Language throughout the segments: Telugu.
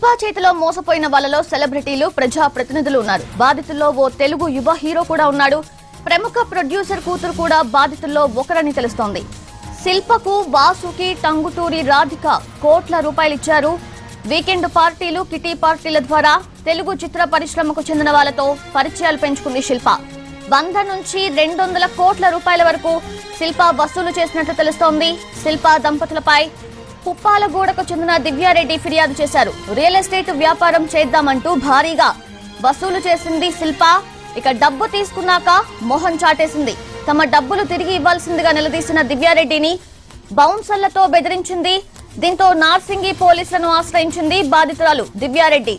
శిల్పా చేతిలో మోసపోయిన వాళ్ళలో సెలబ్రిటీలు ప్రజా ప్రతినిధులు ఉన్నారు బాధితుల్లో ఓ తెలుగు యువ హీరో కూడా ఉన్నాడు ప్రముఖ ప్రొడ్యూసర్ కూతురు కూడా బాధితుల్లో ఒకరని తెలుస్తోంది శిల్పకు వాసుకి టంగుటూరి రాధిక కోట్ల రూపాయలు ఇచ్చారు వీకెండ్ పార్టీలు కిటీ పార్టీల ద్వారా తెలుగు చిత్ర పరిశ్రమకు చెందిన వాళ్ళతో పరిచయాలు పెంచుకుంది శిల్ప వంద నుంచి రెండు వందల కోట్ల రూపాయల వరకు శిల్ప వసూలు చేసినట్లు తెలుస్తోంది శిల్ప దంపతులపై పుప్పాలగూడకు చెందిన దివ్యారెడ్డి ఫిర్యాదు చేశారు రియల్ ఎస్టేట్ వ్యాపారం చేద్దామంటూ భారీగా వసూలు చేసింది శిల్ప ఇక డబ్బు తీసుకున్నాక మొహం చాటేసింది తమ డబ్బులు తిరిగి ఇవ్వాల్సిందిగా నిలదీసిన దివ్యారెడ్డిని బౌన్సర్లతో బెదిరించింది దీంతో నార్సింగి పోలీసులను ఆశ్రయించింది బాధితురాలు దివ్యారెడ్డి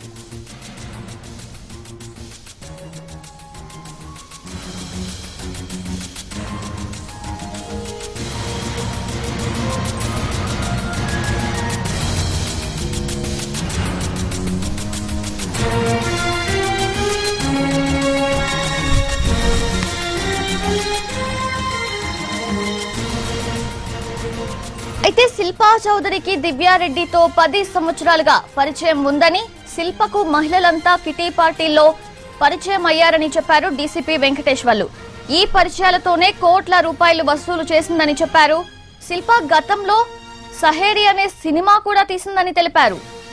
అయితే శిల్పా చౌదరికి దివ్యారెడ్డితో పది సంవత్సరాలుగా పరిచయం ఉందని శిల్పకు మహిళలంతా కిటీ పార్టీల్లో పరిచయం అయ్యారని చెప్పారు డీసీపీ వెంకటేశ్వర్లు ఈ పరిచయాలతోనే కోట్ల రూపాయలు వసూలు చేసిందని చెప్పారు శిల్ప గతంలో సహేరి అనే సినిమా కూడా తీసిందని తెలిపారు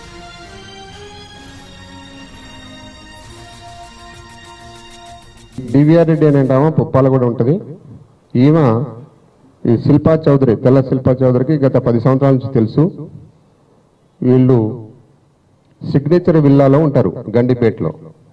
డివిఆర్ రెడ్డి అనే ఆమె పుప్పాల కూడా ఉంటుంది ఈమె ఈ శిల్పా చౌదరి తెల్ల శిల్పా చౌదరికి గత పది సంవత్సరాల నుంచి తెలుసు వీళ్ళు సిగ్నేచర్ విల్లాలో ఉంటారు గండిపేటలో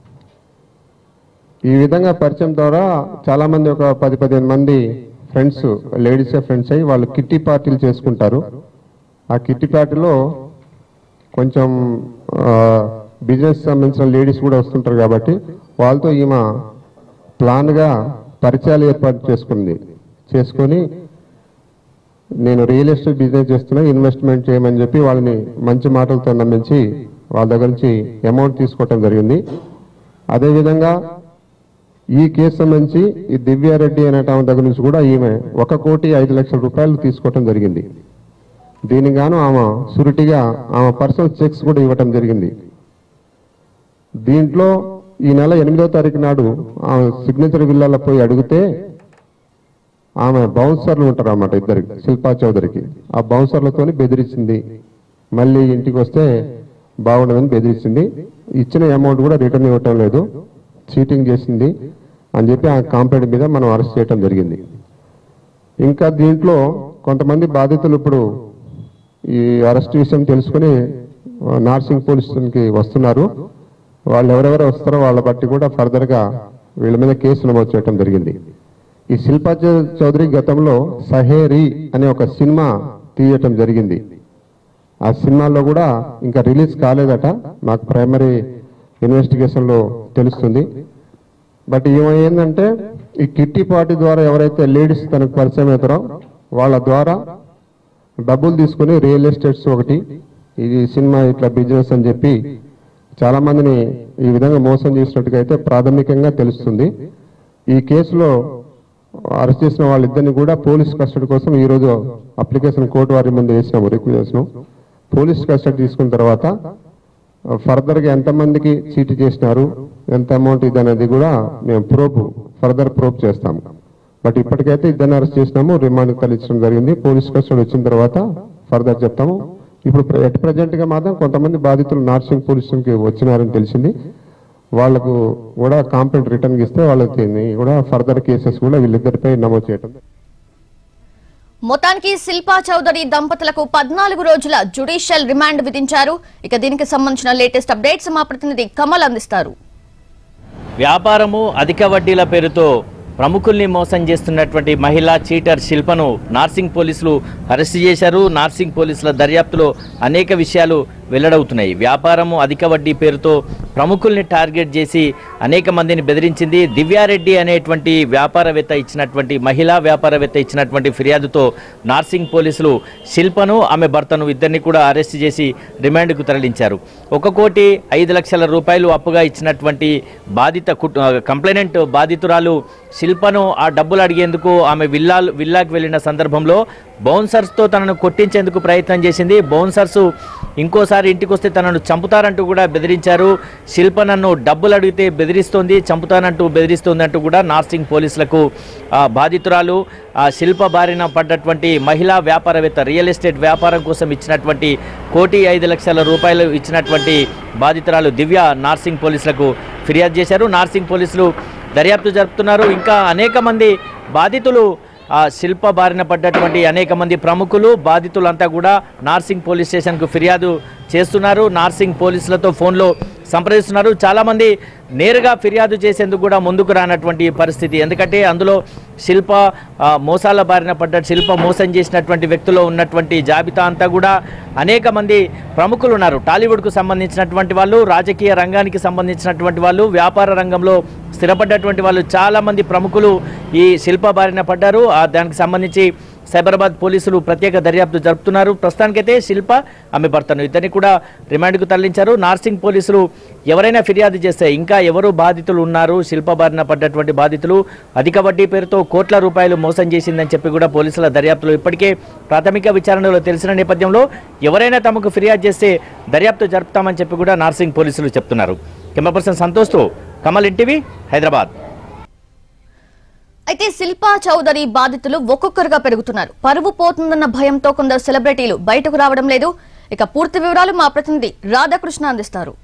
ఈ విధంగా పరిచయం ద్వారా చాలా మంది ఒక పది పదిహేను మంది ఫ్రెండ్స్ లేడీసే ఫ్రెండ్స్ అయ్యి వాళ్ళు కిట్టి పార్టీలు చేసుకుంటారు ఆ కిట్టి పార్టీలో కొంచెం బిజినెస్ సంబంధించిన లేడీస్ కూడా వస్తుంటారు కాబట్టి వాళ్ళతో ఈమె ప్లాన్గా పరిచయాలు ఏర్పాటు చేసుకుంది చేసుకొని నేను రియల్ ఎస్టేట్ బిజినెస్ చేస్తున్నా ఇన్వెస్ట్మెంట్ చేయమని చెప్పి వాళ్ళని మంచి మాటలతో నమ్మించి వాళ్ళ దగ్గర నుంచి అమౌంట్ తీసుకోవటం జరిగింది అదేవిధంగా ఈ కేసు సంబంధించి ఈ దివ్యారెడ్డి అనే ఆమె దగ్గర నుంచి కూడా ఈమె ఒక కోటి ఐదు లక్షల రూపాయలు తీసుకోవటం జరిగింది దీనికి గాను ఆమె సురిటిగా ఆమె పర్సనల్ చెక్స్ కూడా ఇవ్వటం జరిగింది దీంట్లో ఈ నెల ఎనిమిదో తారీఖు నాడు ఆమె సిగ్నేచర్ విల్లాలో పోయి అడిగితే ఆమె బౌన్సర్లు ఉంటారు అన్నమాట ఇద్దరికి శిల్పా చౌదరికి ఆ బౌన్సర్లతోని బెదిరించింది మళ్ళీ ఇంటికి వస్తే బాగుండదని బెదిరించింది ఇచ్చిన అమౌంట్ కూడా రిటర్న్ ఇవ్వటం లేదు చీటింగ్ చేసింది అని చెప్పి ఆ కాంప్లైంట్ మీద మనం అరెస్ట్ చేయడం జరిగింది ఇంకా దీంట్లో కొంతమంది బాధితులు ఇప్పుడు ఈ అరెస్ట్ విషయం తెలుసుకుని ఆ, నార్సింగ్ పోలీస్ స్టేషన్కి వస్తున్నారు వాళ్ళు ఎవరెవరు వస్తారో వాళ్ళ బట్టి కూడా ఫర్దర్ గా వీళ్ళ మీద కేసు నమోదు చేయడం జరిగింది ఈ శిల్పా చౌ- చౌదరి గతంలో సహేరి అనే ఒక సినిమా తీయటం జరిగింది ఆ సినిమాలో కూడా ఇంకా రిలీజ్ కాలేదట నాకు ప్రైమరీ ఇన్వెస్టిగేషన్ లో తెలుస్తుంది బట్ ఏమో ఏంటంటే ఈ కిట్టి పార్టీ ద్వారా ఎవరైతే లేడీస్ తనకు పరిచయం అవుతారో వాళ్ళ ద్వారా డబ్బులు తీసుకుని రియల్ ఎస్టేట్స్ ఒకటి ఇది సినిమా ఇట్లా బిజినెస్ అని చెప్పి చాలా మందిని ఈ విధంగా మోసం చేసినట్టుగా అయితే ప్రాథమికంగా తెలుస్తుంది ఈ కేసులో అరెస్ట్ చేసిన వాళ్ళిద్దరిని కూడా పోలీస్ కస్టడీ కోసం ఈ రోజు అప్లికేషన్ కోర్టు వారి ముందు వేసినాము రిక్వెస్ట్ చేసినాం పోలీస్ కస్టడీ తీసుకున్న తర్వాత ఫర్దర్ గా ఎంతమందికి చీటీ చేసినారు ఎంత అమౌంట్ ఇది అనేది కూడా మేము ప్రోబ్ ఫర్దర్ ప్రోబ్ చేస్తాము బట్ ఇప్పటికైతే ఇద్దరిని అరెస్ట్ చేసినాము రిమాండ్ తరలించడం జరిగింది పోలీస్ కస్టడీ వచ్చిన తర్వాత ఫర్దర్ చెప్తాము ఇప్పుడు ప్ర- ఎట్ ప్రజెంట్ గా మాత్రం కొంతమంది బాధితులు నార్సింగ్ పోలీస్ స్టేషన్ కి వచ్చినారని తెలిసింది వాళ్ళకు కూడా కాంప్లైంట్ రిటర్న్ ఇస్తే వాళ్ళకి కూడా ఫర్దర్ కేసెస్ కూడా వీళ్ళిద్దరిపై నమోదు చేయడం మొత్తానికి శిల్పా చౌదరి దంపతులకు పద్నాలుగు రోజుల జ్యుడిషియల్ రిమాండ్ విధించారు ఇక దీనికి సంబంధించిన లేటెస్ట్ అప్డేట్స్ మా ప్రతినిధి కమల్ అందిస్తారు వ్యాపారము అధిక వడ్డీల పేరుతో ప్రముఖుల్ని మోసం చేస్తున్నటువంటి మహిళా చీటర్ శిల్పను నార్సింగ్ పోలీసులు అరెస్ట్ చేశారు నార్సింగ్ పోలీసుల దర్యాప్తులో అనేక విషయాలు వెల్లడవుతున్నాయి వ్యాపారము అధిక వడ్డీ పేరుతో ప్రముఖుల్ని టార్గెట్ చేసి అనేక మందిని బెదిరించింది దివ్యారెడ్డి అనేటువంటి వ్యాపారవేత్త ఇచ్చినటువంటి మహిళా వ్యాపారవేత్త ఇచ్చినటువంటి ఫిర్యాదుతో నార్సింగ్ పోలీసులు శిల్పను ఆమె భర్తను ఇద్దరిని కూడా అరెస్ట్ చేసి రిమాండ్కు తరలించారు ఒక కోటి ఐదు లక్షల రూపాయలు అప్పుగా ఇచ్చినటువంటి బాధిత కుట్- కంప్లైనెంట్ బాధితురాలు శిల్పను ఆ డబ్బులు అడిగేందుకు ఆమె విల్లాలు విల్లాకి వెళ్ళిన సందర్భంలో బౌన్సర్స్తో తనను కొట్టించేందుకు ప్రయత్నం చేసింది బౌన్సర్స్ ఇంకోసారి ఇంటికి వస్తే తనను చంపుతారంటూ కూడా బెదిరించారు శిల్ప నన్ను డబ్బులు అడిగితే బెదిరిస్తోంది చంపుతానంటూ బెదిరిస్తోంది అంటూ కూడా నార్సింగ్ పోలీసులకు ఆ, బాధితురాలు ఆ శిల్ప బారిన పడ్డటువంటి మహిళా వ్యాపారవేత్త రియల్ ఎస్టేట్ వ్యాపారం కోసం ఇచ్చినటువంటి కోటి ఐదు లక్షల రూపాయలు ఇచ్చినటువంటి బాధితురాలు దివ్య నార్సింగ్ పోలీసులకు ఫిర్యాదు చేశారు నార్సింగ్ పోలీసులు దర్యాప్తు జరుపుతున్నారు ఇంకా అనేక మంది బాధితులు ఆ శిల్ప బారిన పడ్డటువంటి అనేక మంది ప్రముఖులు బాధితులంతా కూడా నార్సింగ్ పోలీస్ స్టేషన్కు ఫిర్యాదు చేస్తున్నారు నార్సింగ్ పోలీసులతో ఫోన్లో సంప్రదిస్తున్నారు చాలామంది నేరుగా ఫిర్యాదు చేసేందుకు కూడా ముందుకు రానటువంటి పరిస్థితి ఎందుకంటే అందులో శిల్ప ఆ, మోసాల బారిన పడ్డ శిల్ప మోసం చేసినటువంటి వ్యక్తుల్లో ఉన్నటువంటి జాబితా అంతా కూడా అనేక మంది ప్రముఖులు ఉన్నారు టాలీవుడ్కు సంబంధించినటువంటి వాళ్ళు రాజకీయ రంగానికి సంబంధించినటువంటి వాళ్ళు వ్యాపార రంగంలో స్థిరపడ్డటువంటి వాళ్ళు చాలామంది ప్రముఖులు ఈ శిల్ప బారిన పడ్డారు ఆ దానికి సంబంధించి సైబరాబాద్ పోలీసులు ప్రత్యేక దర్యాప్తు జరుపుతున్నారు ప్రస్తుతానికైతే శిల్ప ఆమె భర్తను ఇద్దరిని కూడా రిమాండ్కు తరలించారు నార్సింగ్ పోలీసులు ఎవరైనా ఫిర్యాదు చేస్తే ఇంకా ఎవరు బాధితులు ఉన్నారు శిల్ప బారిన పడ్డటువంటి బాధితులు అధిక వడ్డీ పేరుతో కోట్ల రూపాయలు మోసం చేసిందని చెప్పి కూడా పోలీసుల దర్యాప్తులో ఇప్పటికే ప్రాథమిక విచారణలో తెలిసిన నేపథ్యంలో ఎవరైనా తమకు ఫిర్యాదు చేస్తే దర్యాప్తు జరుపుతామని చెప్పి కూడా నార్సింగ్ పోలీసులు చెప్తున్నారు కెమెరా పర్సన్ సంతోష్తో కమల్ ఎన్టీవీ హైదరాబాద్ అయితే శిల్పా చౌదరి బాధితులు ఒక్కొక్కరుగా పెరుగుతున్నారు పరువు పోతుందన్న భయంతో కొందరు సెలబ్రిటీలు బయటకు రావడం లేదు ఇక పూర్తి వివరాలు మా ప్రతినిధి రాధాకృష్ణ అందిస్తారు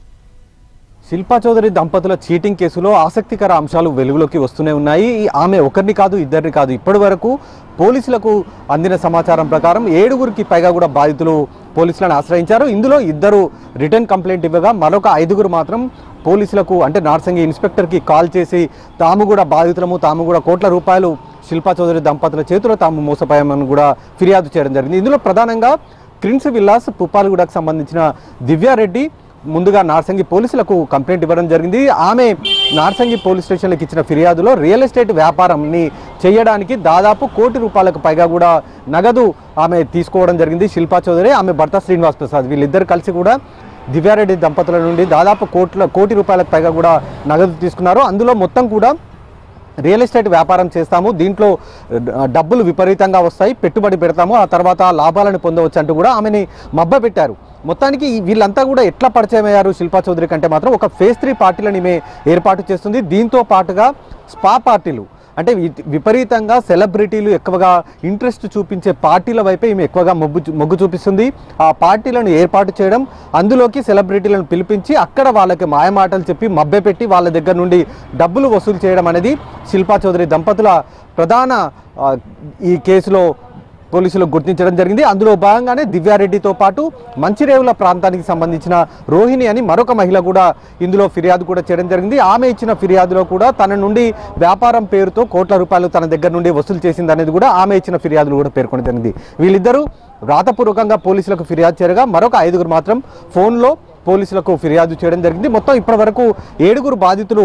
శిల్పా చౌదరి దంపతుల చీటింగ్ కేసులో ఆసక్తికర అంశాలు వెలుగులోకి వస్తూనే ఉన్నాయి ఈ ఆమె ఒకరిని కాదు ఇద్దరిని కాదు ఇప్పటి వరకు పోలీసులకు అందిన సమాచారం ప్రకారం ఏడుగురికి పైగా కూడా బాధితులు పోలీసులను ఆశ్రయించారు ఇందులో ఇద్దరు రిటర్న్ కంప్లైంట్ ఇవ్వగా మరొక ఐదుగురు మాత్రం పోలీసులకు అంటే నార్సింగి ఇన్స్పెక్టర్కి కాల్ చేసి తాము కూడా బాధితులము తాము కూడా కోట్ల రూపాయలు శిల్పా చౌదరి దంపతుల చేతిలో తాము మోసపోయామని కూడా ఫిర్యాదు చేయడం జరిగింది ఇందులో ప్రధానంగా క్రిన్స్ విల్లాస్ పుప్పాలగూడకు సంబంధించిన దివ్యారెడ్డి ముందుగా నార్సంగి పోలీసులకు కంప్లైంట్ ఇవ్వడం జరిగింది ఆమె నార్సంగి పోలీస్ స్టేషన్లకు ఇచ్చిన ఫిర్యాదులో రియల్ ఎస్టేట్ వ్యాపారంని చేయడానికి దాదాపు కోటి రూపాయలకు పైగా కూడా నగదు ఆమె తీసుకోవడం జరిగింది శిల్పా చౌదరి ఆమె భర్త శ్రీనివాస్ ప్రసాద్ వీళ్ళిద్దరు కలిసి కూడా దివ్యారెడ్డి దంపతుల నుండి దాదాపు కోట్ల కోటి రూపాయలకు పైగా కూడా నగదు తీసుకున్నారు అందులో మొత్తం కూడా రియల్ ఎస్టేట్ వ్యాపారం చేస్తాము దీంట్లో డ- డబ్బులు విపరీతంగా వస్తాయి పెట్టుబడి పెడతాము ఆ తర్వాత లాభాలను పొందవచ్చు అంటూ కూడా ఆమెని మబ్బ పెట్టారు మొత్తానికి ఈ- వీళ్ళంతా కూడా ఎట్లా పరిచయం అయ్యారు శిల్పా చౌదరి కంటే మాత్రం ఒక ఫేస్ త్రీ పార్టీలను ఈమె ఏర్పాటు చేస్తుంది దీంతో పాటుగా స్పా పార్టీలు అంటే వి- విపరీతంగా సెలబ్రిటీలు ఎక్కువగా ఇంట్రెస్ట్ చూపించే పార్టీల వైపే ఈమె ఎక్కువగా మొగ్గు చూ- మొగ్గు చూపిస్తుంది ఆ పార్టీలను ఏర్పాటు చేయడం అందులోకి సెలబ్రిటీలను పిలిపించి అక్కడ వాళ్ళకి మాయమాటలు చెప్పి మభ్యపెట్టి వాళ్ళ దగ్గర నుండి డబ్బులు వసూలు చేయడం అనేది శిల్పా చౌదరి దంపతుల ప్రధాన ఆ, ఈ కేసులో పోలీసులు గుర్తించడం జరిగింది అందులో భాగంగానే దివ్యారెడ్డితో పాటు మంచిరేవుల ప్రాంతానికి సంబంధించిన రోహిణి అని మరొక మహిళ కూడా ఇందులో ఫిర్యాదు కూడా చేయడం జరిగింది ఆమె ఇచ్చిన ఫిర్యాదులో కూడా తన నుండి వ్యాపారం పేరుతో కోట్ల రూపాయలు తన దగ్గర నుండి వసూలు చేసింది అనేది కూడా ఆమె ఇచ్చిన ఫిర్యాదులు కూడా పేర్కొనడం జరిగింది వీళ్ళిద్దరూ రాతపూర్వకంగా పోలీసులకు ఫిర్యాదు చేయగా మరొక ఐదుగురు మాత్రం ఫోన్లో పోలీసులకు ఫిర్యాదు చేయడం జరిగింది మొత్తం ఇప్పటివరకు ఏడుగురు బాధితులు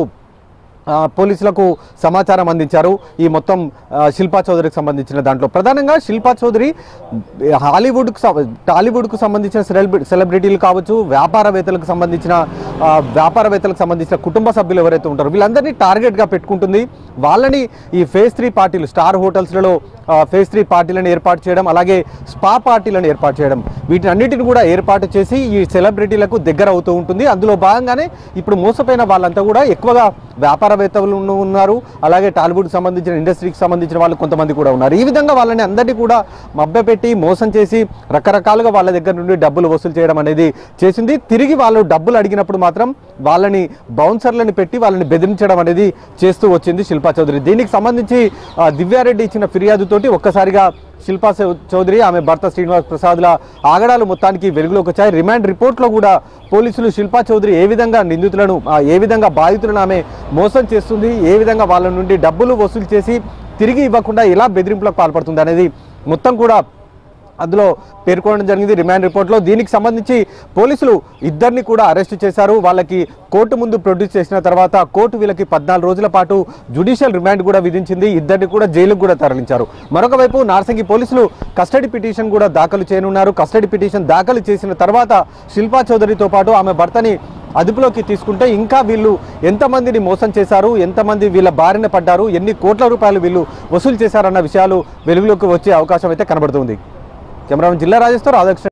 ఆ, పోలీసులకు సమాచారం అందించారు ఈ మొత్తం ఆ, శిల్పా చౌదరికి సంబంధించిన దాంట్లో ప్రధానంగా శిల్పా చౌదరి హాలీవుడ్కు సం- టాలీవుడ్కు సంబంధించిన సెలబ్రి సెలబ్రిటీలు కావచ్చు వ్యాపారవేత్తలకు సంబంధించిన ఆ, వ్యాపారవేత్తలకు సంబంధించిన కుటుంబ సభ్యులు ఎవరైతే ఉంటారో వీళ్ళందరినీ టార్గెట్గా పెట్టుకుంటుంది వాళ్ళని ఈ ఫేజ్ త్రీ పార్టీలు స్టార్ హోటల్స్లలో ఫేజ్ త్రీ పార్టీలను ఏర్పాటు చేయడం అలాగే స్పా పార్టీలను ఏర్పాటు చేయడం వీటిని అన్నిటిని కూడా ఏర్పాటు చేసి ఈ సెలబ్రిటీలకు దగ్గర అవుతూ ఉంటుంది అందులో భాగంగానే ఇప్పుడు మోసపోయిన వాళ్ళంతా కూడా ఎక్కువగా వ్యాపారవేత్తలు ఉన్న- ఉన్నారు అలాగే టాలీవుడ్ సంబంధించిన ఇండస్ట్రీకి సంబంధించిన వాళ్ళు కొంతమంది కూడా ఉన్నారు ఈ విధంగా వాళ్ళని అందరినీ కూడా మభ్యపెట్టి మోసం చేసి రకరకాలుగా వాళ్ళ దగ్గర నుండి డబ్బులు వసూలు చేయడం అనేది చేసింది తిరిగి వాళ్ళు డబ్బులు అడిగినప్పుడు మాత్రం వాళ్ళని బౌన్సర్లను పెట్టి వాళ్ళని బెదిరించడం అనేది చేస్తూ వచ్చింది శిల్పా చౌదరి దీనికి సంబంధించి ఆ, దివ్యారెడ్డి ఇచ్చిన ఫిర్యాదుతోటి ఒక్కసారిగా శిల్పా చౌ- చౌదరి ఆమె భర్త శ్రీనివాస్ ప్రసాద్ల ఆగడాలు మొత్తానికి వెలుగులోకి వచ్చాయి రిమాండ్ రిపోర్ట్లో కూడా పోలీసులు శిల్పా చౌదరి ఏ విధంగా నిందితులను ఆ, ఏ విధంగా బాధితులను ఆమె మోసం చేస్తుంది ఏ విధంగా వాళ్ళ నుండి డబ్బులు వసూలు చేసి తిరిగి ఇవ్వకుండా ఎలా బెదిరింపులకు పాల్పడుతుంది అనేది మొత్తం కూడా అందులో పేర్కొనడం జరిగింది రిమాండ్ రిపోర్ట్లో దీనికి సంబంధించి పోలీసులు ఇద్దరిని కూడా అరెస్ట్ చేశారు వాళ్ళకి కోర్టు ముందు ప్రొడ్యూస్ చేసిన తర్వాత కోర్టు వీళ్ళకి పద్నాలుగు రోజుల పాటు జ్యుడిషియల్ రిమాండ్ కూడా విధించింది ఇద్దరిని కూడా జైలుకు కూడా తరలించారు మరొక వైపు నార్సింగి పోలీసులు కస్టడీ పిటిషన్ కూడా దాఖలు చేయనున్నారు కస్టడీ పిటిషన్ దాఖలు చేసిన తర్వాత శిల్పా చౌదరితో పాటు ఆమె భర్తని అదుపులోకి తీసుకుంటే ఇంకా వీళ్ళు ఎంతమందిని మోసం చేశారు ఎంతమంది వీళ్ళ బారిన పడ్డారు ఎన్ని కోట్ల రూపాయలు వీళ్ళు వసూలు చేశారన్న విషయాలు వెలుగులోకి వచ్చే అవకాశం అయితే కనబడుతుంది కెమెరామెన్ జిల్లా రాజేశ్వర్ రాధాకృష్ణ